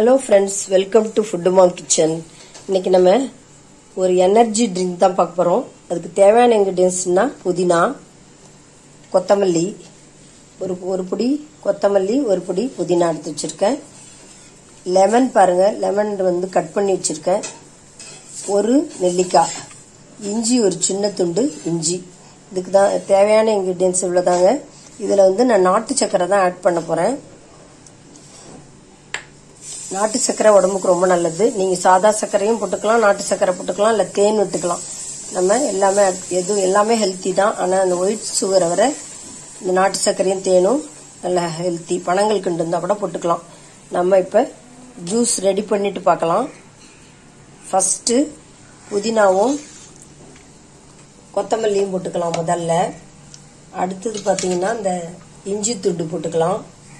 hello friends welcome to food mom kitchen இன்னைக்கு நம்ம ஒரு எனர்ஜி ட்ரிங்க் தான் பார்க்க போகிறோம் அதுக்கு தேவையான இன்க்ரீடியன்ஸ்னா புதினா கொத்தமல்லி ஒரு ஒரு பொடி கொத்தமல்லி ஒரு பொடி புதினா எடுத்து வச்சுருக்கேன் லெமன் பாருங்கள் லெமன் வந்து கட் பண்ணி வச்சுருக்கேன் ஒரு நெல்லிக்காய் இஞ்சி ஒரு சின்ன துண்டு இஞ்சி இதுக்கு தான் தேவையான இன்க்ரீடியன்ஸ் இவ்வளோதாங்க இதில் வந்து நான் நாட்டு சக்கரை தான் ஆட் பண்ண போகிறேன் நாட்டு சக்கரை உடம்புக்கு ரொம்ப நல்லது நீங்கள் சாதா சர்க்கரையும் போட்டுக்கலாம் நாட்டு சக்கரை போட்டுக்கலாம் இல்லை தேன் விட்டுக்கலாம் நம்ம எல்லாமே எது எல்லாமே ஹெல்த்தி தான் ஆனால் அந்த ஒயிட் சுகரை வர இந்த நாட்டு சர்க்கரையும் தேனும் நல்ல ஹெல்த்தி பனங்கள் கிண்டு இருந்தால் கூட போட்டுக்கலாம் நம்ம இப்போ ஜூஸ் ரெடி பண்ணிட்டு பார்க்கலாம் ஃபஸ்ட்டு புதினாவும் கொத்தமல்லியும் போட்டுக்கலாம் முதல்ல அடுத்தது பார்த்தீங்கன்னா இந்த இஞ்சி துண்டு போட்டுக்கலாம்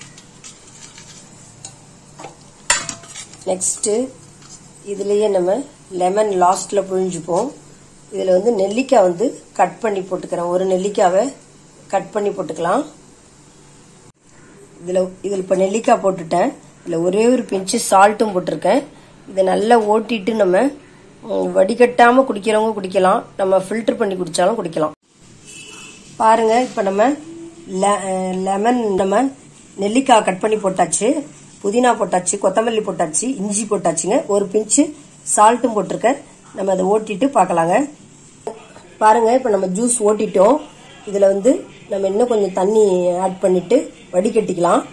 நெக்ஸ்ட்டு இதுலேயே நம்ம லெமன் லாஸ்ட்டில் புழிஞ்சுப்போம் இதில் வந்து நெல்லிக்காய் வந்து கட் பண்ணி போட்டுக்கிறேன் ஒரு நெல்லிக்காவை கட் பண்ணி போட்டுக்கலாம் இதில் இதில் இப்போ நெல்லிக்காய் போட்டுட்டேன் இதில் ஒரே ஒரு பிஞ்சு சால்ட்டும் போட்டிருக்கேன் இதை நல்லா ஓட்டிட்டு நம்ம வடிகட்டாமல் குடிக்கிறவங்க குடிக்கலாம் நம்ம ஃபில்டர் பண்ணி குடித்தாலும் குடிக்கலாம் பாருங்க இப்போ நம்ம லெமன் நம்ம நெல்லிக்காய் கட் பண்ணி போட்டாச்சு புதினா போட்டாச்சு கொத்தமல்லி போட்டாச்சு இஞ்சி போட்டாச்சுங்க ஒரு பிஞ்சு சால்ட்டும் போட்டிருக்கேன் நம்ம அதை ஓட்டிட்டு பார்க்கலாங்க பாருங்க இப்போ நம்ம ஜூஸ் ஓட்டிட்டோம் இதில் வந்து நம்ம இன்னும் கொஞ்சம் தண்ணி ஆட் பண்ணிட்டு வடிகட்டிக்கலாம்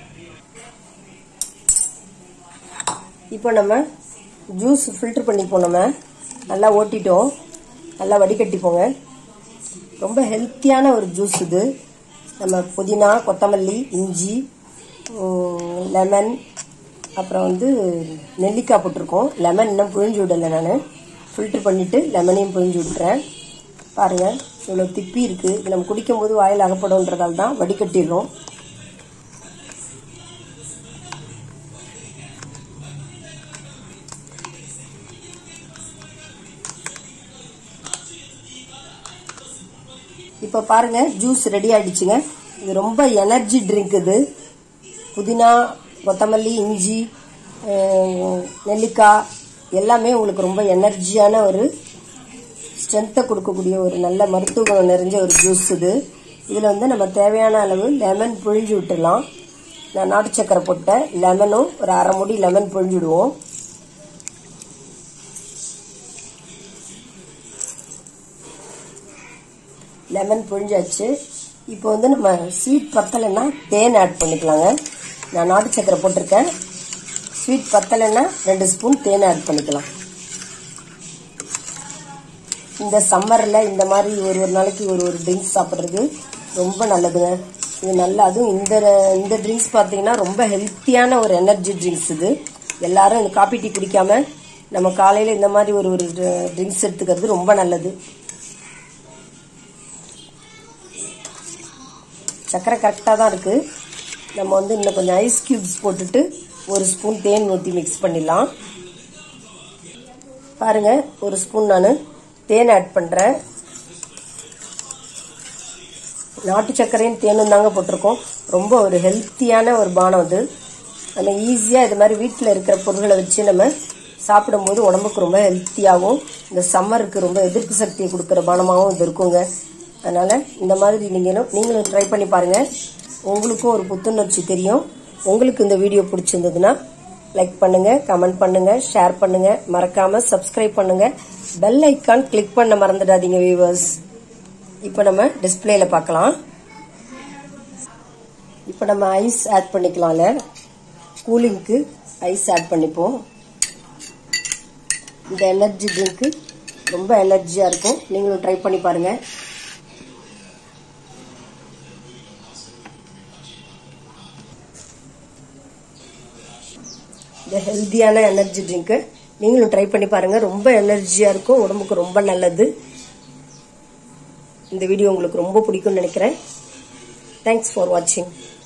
இப்போ நம்ம ஜூஸ் ஃபில்டர் பண்ணிப்போம் நம்ம நல்லா ஓட்டிட்டோம் நல்லா வடிகட்டிப்போங்க ரொம்ப ஹெல்த்தியான ஒரு ஜூஸ் இது நம்ம புதினா கொத்தமல்லி இஞ்சி லெமன் அப்புறம் வந்து நெல்லிக்காய் போட்டிருக்கோம் லெமன் இன்னும் புழிஞ்சு விடலை நான் ஃபில்ட்ரு பண்ணிவிட்டு லெமனையும் புழிஞ்சு விட்டுறேன் பாருங்கள் இவ்வளோ திப்பி இருக்குது இது நம்ம குடிக்கும்போது வாயில் அகப்படும்ன்றதால தான் வடிகட்டிடுறோம் இப்போ பாருங்க ஜூஸ் ரெடி ஆயிடுச்சுங்க இது ரொம்ப எனர்ஜி ட்ரிங்க் இது புதினா கொத்தமல்லி இஞ்சி நெல்லிக்காய் எல்லாமே உங்களுக்கு ரொம்ப எனர்ஜியான ஒரு ஸ்ட்ரென்த்தை கொடுக்கக்கூடிய ஒரு நல்ல மருத்துவ குணம் நிறைஞ்ச ஒரு ஜூஸ் இது இதில் வந்து நம்ம தேவையான அளவு லெமன் புழிஞ்சு விட்டுடலாம் நான் நாட்டு சக்கரை போட்டேன் லெமனும் ஒரு அரை முடி லெமன் புழிஞ்சு விடுவோம் லெமன் புழிஞ்சாச்சு இப்போ வந்து நம்ம ஸ்வீட் பத்தலைன்னா தேன் ஆட் பண்ணிக்கலாங்க நான் நாட்டு சக்கரை போட்டிருக்கேன் ஸ்வீட் பத்தலைன்னா ரெண்டு ஸ்பூன் தேன் ஆட் பண்ணிக்கலாம் இந்த சம்மரில் இந்த மாதிரி ஒரு ஒரு நாளைக்கு ஒரு ஒரு ட்ரிங்க்ஸ் சாப்பிட்றது ரொம்ப நல்லதுங்க இது நல்லா அதுவும் இந்த இந்த ட்ரிங்க்ஸ் பார்த்தீங்கன்னா ரொம்ப ஹெல்த்தியான ஒரு எனர்ஜி ட்ரிங்க்ஸ் இது எல்லாரும் இந்த காப்பி டீ குடிக்காம நம்ம காலையில் இந்த மாதிரி ஒரு ஒரு ட்ரிங்க்ஸ் எடுத்துக்கிறது ரொம்ப நல்லது சர்க்கரை கரெக்டாக தான் இருக்குது நம்ம வந்து இன்னும் கொஞ்சம் ஐஸ் க்யூப்ஸ் போட்டுட்டு ஒரு ஸ்பூன் தேன் ஊற்றி மிக்ஸ் பண்ணிடலாம் பாருங்கள் ஒரு ஸ்பூன் நான் தேன் ஆட் பண்ணுறேன் நாட்டு சர்க்கரையும் தேனும் தாங்க போட்டிருக்கோம் ரொம்ப ஒரு ஹெல்த்தியான ஒரு பானம் அது நம்ம ஈஸியாக இது மாதிரி வீட்டில் இருக்கிற பொருட்களை வச்சு நம்ம சாப்பிடும்போது உடம்புக்கு ரொம்ப ஹெல்த்தியாகவும் இந்த சம்மருக்கு ரொம்ப எதிர்ப்பு சக்தியை கொடுக்குற பானமாகவும் இது இருக்குங்க அதனால் இந்த மாதிரி நீங்களும் நீங்களும் ட்ரை பண்ணி பாருங்கள் உங்களுக்கும் ஒரு புத்துணர்ச்சி தெரியும் உங்களுக்கு இந்த வீடியோ பிடிச்சிருந்ததுன்னா லைக் பண்ணுங்கள் கமெண்ட் பண்ணுங்கள் ஷேர் பண்ணுங்கள் மறக்காமல் சப்ஸ்கிரைப் பண்ணுங்கள் பெல் ஐக்கான் கிளிக் பண்ண மறந்துடாதீங்க வியூவர்ஸ் இப்போ நம்ம டிஸ்பிளேல பார்க்கலாம் இப்போ நம்ம ஐஸ் ஆட் பண்ணிக்கலாம்ல கூலிங்க்கு ஐஸ் ஆட் பண்ணிப்போம் இந்த எனர்ஜி ட்ரிங்க்கு ரொம்ப எனர்ஜியாக இருக்கும் நீங்களும் ட்ரை பண்ணி பாருங்கள் இந்த ஹெல்த்தியான எனர்ஜி ட்ரிங்க்கு நீங்களும் ட்ரை பண்ணி பாருங்கள் ரொம்ப எனர்ஜியாக இருக்கும் உடம்புக்கு ரொம்ப நல்லது இந்த வீடியோ உங்களுக்கு ரொம்ப பிடிக்கும்னு நினைக்கிறேன் தேங்க்ஸ் ஃபார் வாட்சிங்